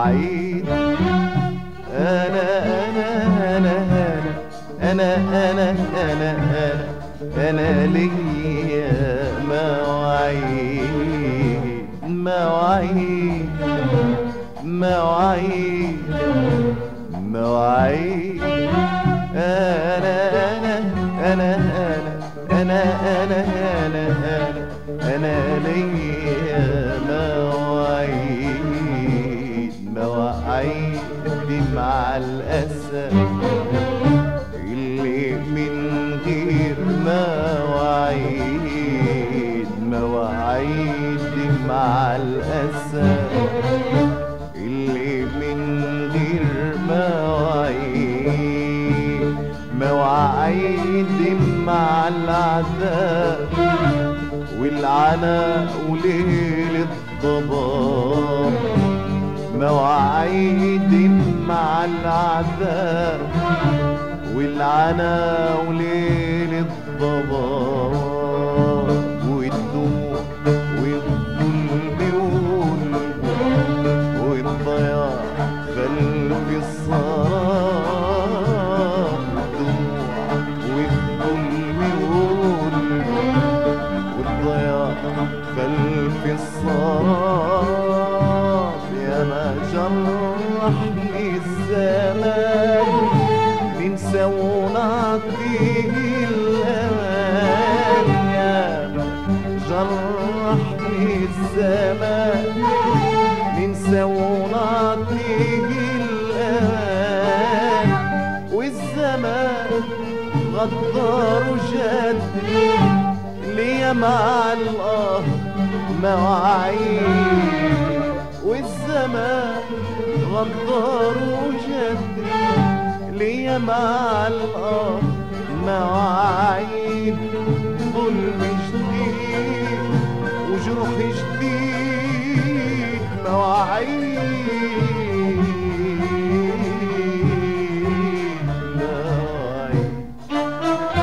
مواعيد انا انا انا انا انا انا انا انا انا ليا مواعيد مواعيد مواعيد مواعيد انا انا انا انا انا انا انا انا انا ليا مواعيد مواعيد مع الاسد اللي من غير مواعيد مواعيد مع الاسد اللي من غير مواعيد مواعيد مع العذاب والعناء وليل الضباب مواعيد مع العذاب والعناء وليل الضباب والدموع والظلم والبعد والضياع خلف السراب الدموع والظلم والبعد والضياع خلف السراب يا ما جرحني الزمان ننسى ونعطيه الأمان يا ما جرحني الزمان ننسى ونعطيه الأمان والزمان غدار وجد ليا مع الأرض مواعيد والزمان غدار وجد ليا مع الأرض مواعيد ظلم جديد وجروح جديد مواعيد مواعيد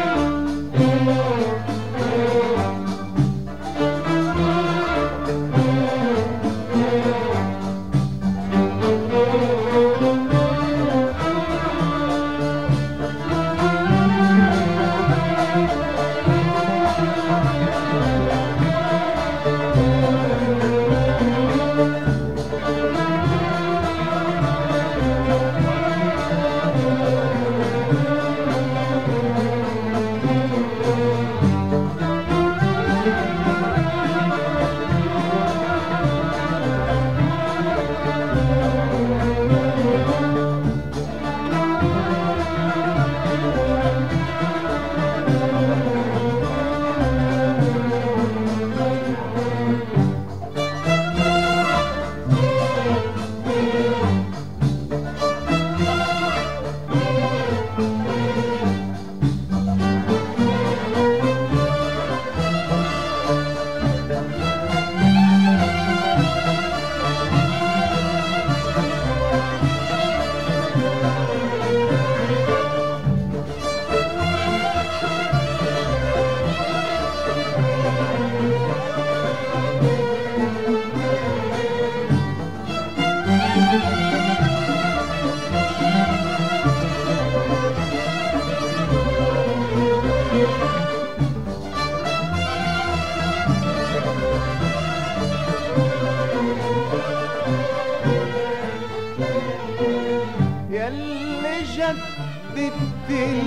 ياللي جددت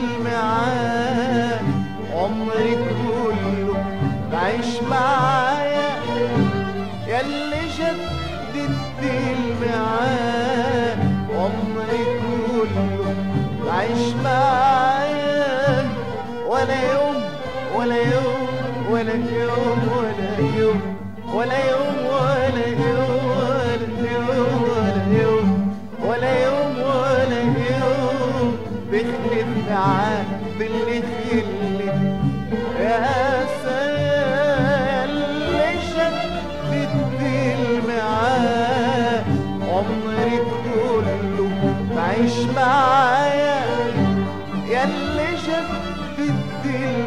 الميعاد عمري كله عيش معايا ياللي جددت الميعاد عمري كله عيش معايا ولا يوم ولا يوم ولا يوم ولا يوم ولا يوم ولا يوم ولا يوم ولا يوم ولا يوم ولا يوم بخلف معاك باللي خلف يا سيال اللي شدت الميعاد عمري كله بعيش معايا ياللي شدت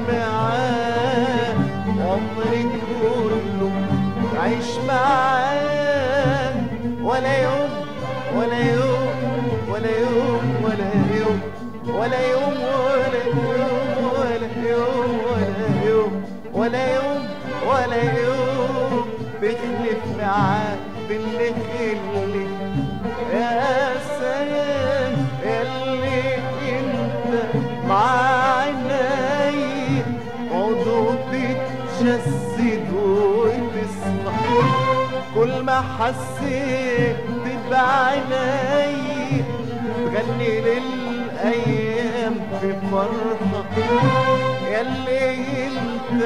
الميعاد عمري كله عيش معاك ولا يوم ولا يوم ولا يوم ولا يوم ولا يوم ولا يوم ولا يوم ولا يوم ولا يوم ولا يوم بخلف معاك باللي خلي يا سلام ياللي انت معاي عضو تتجسد وتصحى كل ما حسيت بعيني تغني للايام في فرحه ياللي انت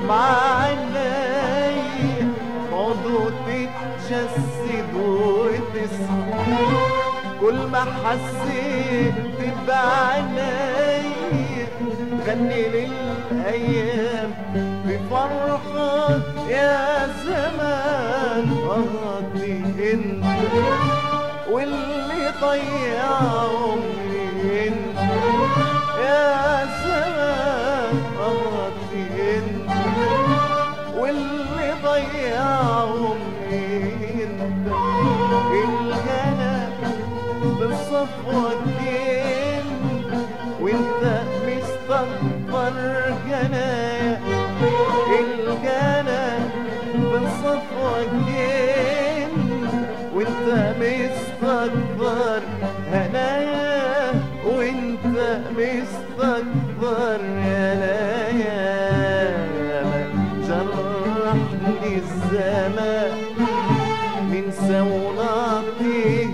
معاي عضو تتجسد وتصحى كل ما حسيت بعيني غني للايام بفرحه يا زمان قضي انت واللي ضيع عمري انت يا زمان قضي انت واللي ضيع عمري انت الهنا بصفوك انت وانت مستكبر جنايا الجنى بصفوك انت وانت مستكبر هنايا وانت مستكبر يا نايا جرحني الزمان من سوناته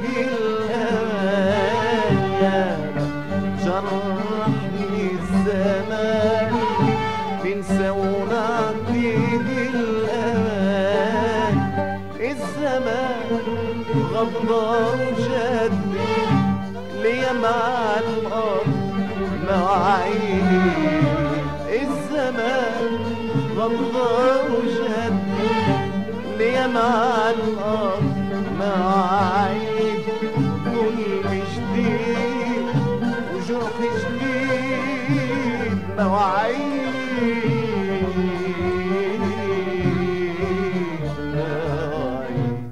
الأمان جرحني الزمان من سوناته الأمان الزمان غدار جد ليا مع الأرض مواعيد الزمان غدار جد ليا مع الأرض مواعيد ظلم جديد وجرح جديد مواعيد مواعيد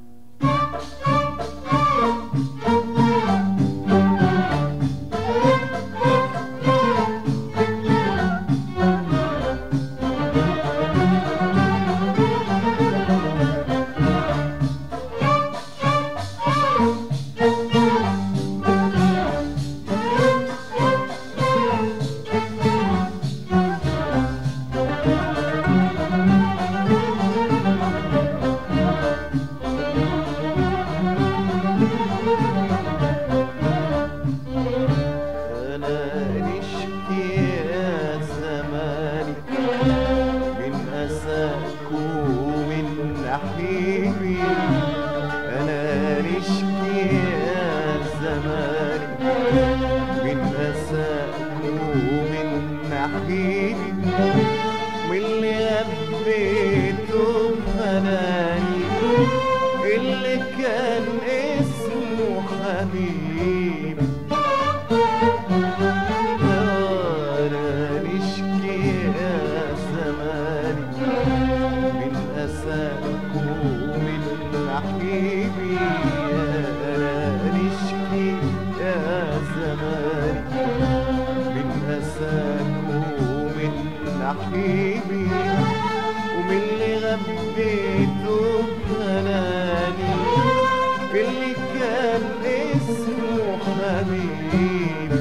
أنا نشكي يا زماني من أساك ومن نحيبي أنا نشكي يا زماني من أساك ومن نحيبي من اللي غبيته بحناني اللي كان اسمه حبيبي أنا نشكي يا زماني من أساك ومن نحيبي أنا نشكي يا زماني من أساك ومن نحيبي ومن اللي غبيته بحناني اللي كان اسمه حبيبي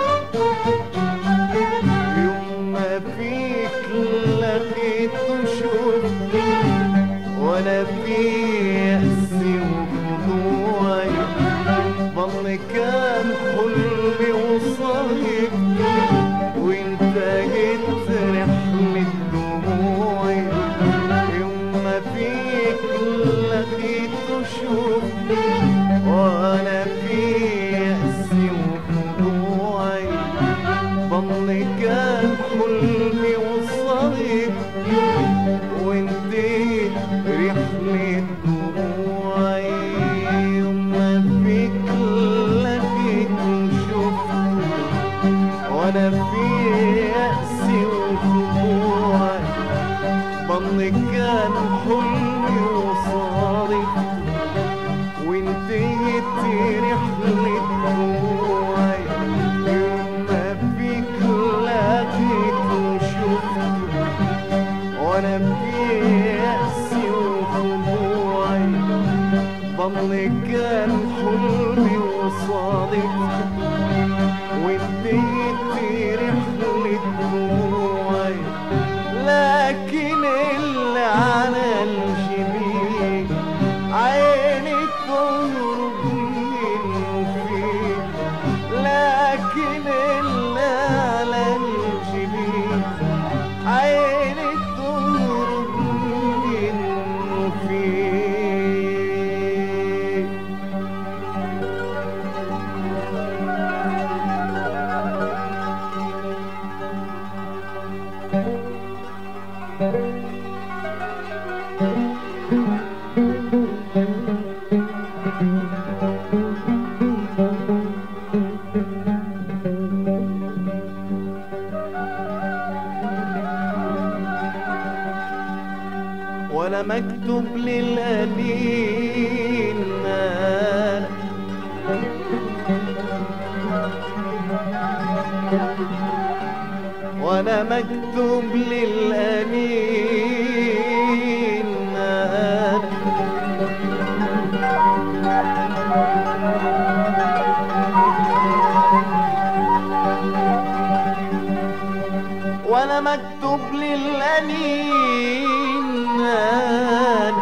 يوم ما فيك لقيت وشفت وانا في يأسي وخضوعي ظل كان حلمي وصايب وانت جيت رحلة دموعي يوم ما فيك لقيت وشفت وانا في يأسي وخضوعي ظل كان حلمي وصايب وانتهت رحلة دموعي يوم ما فيك لقيت وشفت وانا في يأسي وخضوعي ظل كان حلمي وصارت وانتهت رحلة دموعي يوم ما فيك لقيت وشفت وانا في يأسي وخضوعي ضل كان حلمي وصادفت وانتهت رحلة دموعي لكن اللي على الجبين عيني تهرب منه فيه لكن اللي على الجبين عيني تهرب منه فيه ولا مكتوب للأنين مال ولا مكتوب للأنين مال ولا مكتوب للأنين مال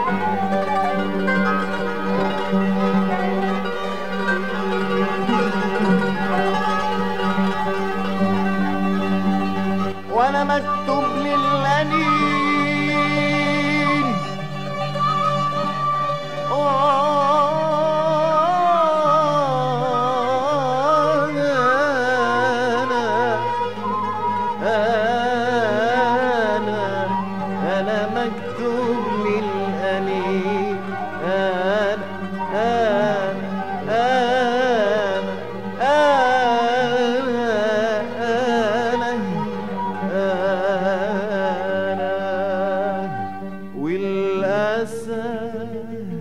وانا مكتوب للأنين آه، أنا أنا أنا مكتوب للأنين أنا أنا أنا أنا أنا والأسى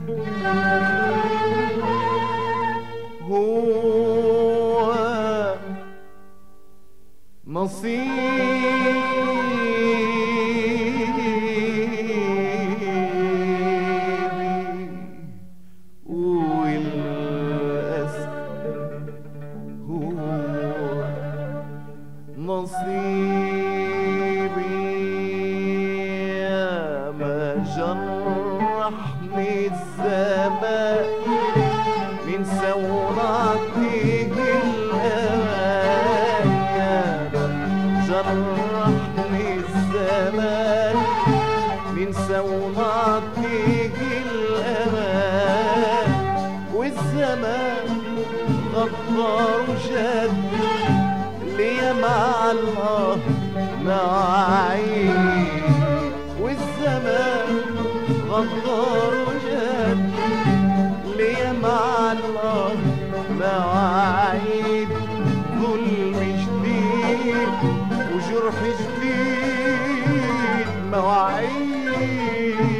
هو نصيبي والأسى هو نصيبي يا ما جرحني الزمان من سوراتي الأمان يا ما جرحني الزمان من سوراتي الأمان والزمان غدار وشد ليا مع الله معي والزمان غدار وجد ليا مع الله مواعيد ظلم جديد وجرح جديد مواعيد